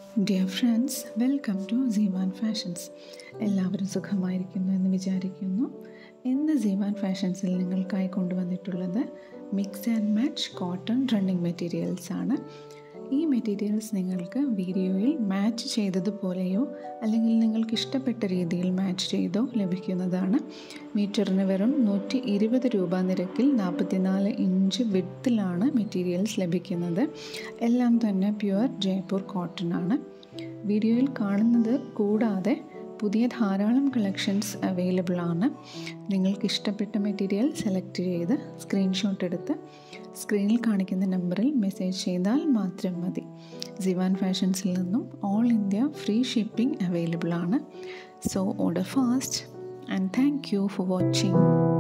dear friends welcome to Seeman fashions എല്ലാവരും സുഖമായിരിക്കുന്നു എന്ന് വിചാരിക്കുന്നു ഇന്ന് സീമാൻ ഫാഷൻസിൽ നിങ്ങൾക്കായി കൊണ്ടുവന്നിട്ടുള്ളത് mix and match cotton running materials ആണ് ഈ മെറ്റീരിയൽസ് നിങ്ങൾക്ക് വീഡിയോയിൽ മാച്ച് ചെയ്തതുപോലെയോ അല്ലെങ്കിൽ നിങ്ങൾക്ക് ഇഷ്ടപ്പെട്ട രീതിയിൽ മാച്ച് ചെയ്തോ ലഭിക്കുന്നതാണ് മീറ്ററിന് വെറും നൂറ്റി ഇരുപത് രൂപ നിരക്കിൽ നാൽപ്പത്തിനാല് ഇഞ്ച് വിഡ്ത്തിലാണ് മെറ്റീരിയൽസ് ലഭിക്കുന്നത് എല്ലാം തന്നെ പ്യുവർ ജയ്പൂർ കോട്ടൺ ആണ് വീഡിയോയിൽ കാണുന്നത് കൂടാതെ പുതിയ ധാരാളം കളക്ഷൻസ് അവൈലബിൾ ആണ് നിങ്ങൾക്ക് ഇഷ്ടപ്പെട്ട മെറ്റീരിയൽ സെലക്ട് ചെയ്ത് സ്ക്രീൻഷോട്ട് എടുത്ത് സ്ക്രീനിൽ കാണിക്കുന്ന നമ്പറിൽ മെസ്സേജ് ചെയ്താൽ മാത്രം മതി സിവാൻ ഫാഷൻസിൽ നിന്നും all India free shipping available ആണ് so order fast and thank you for watching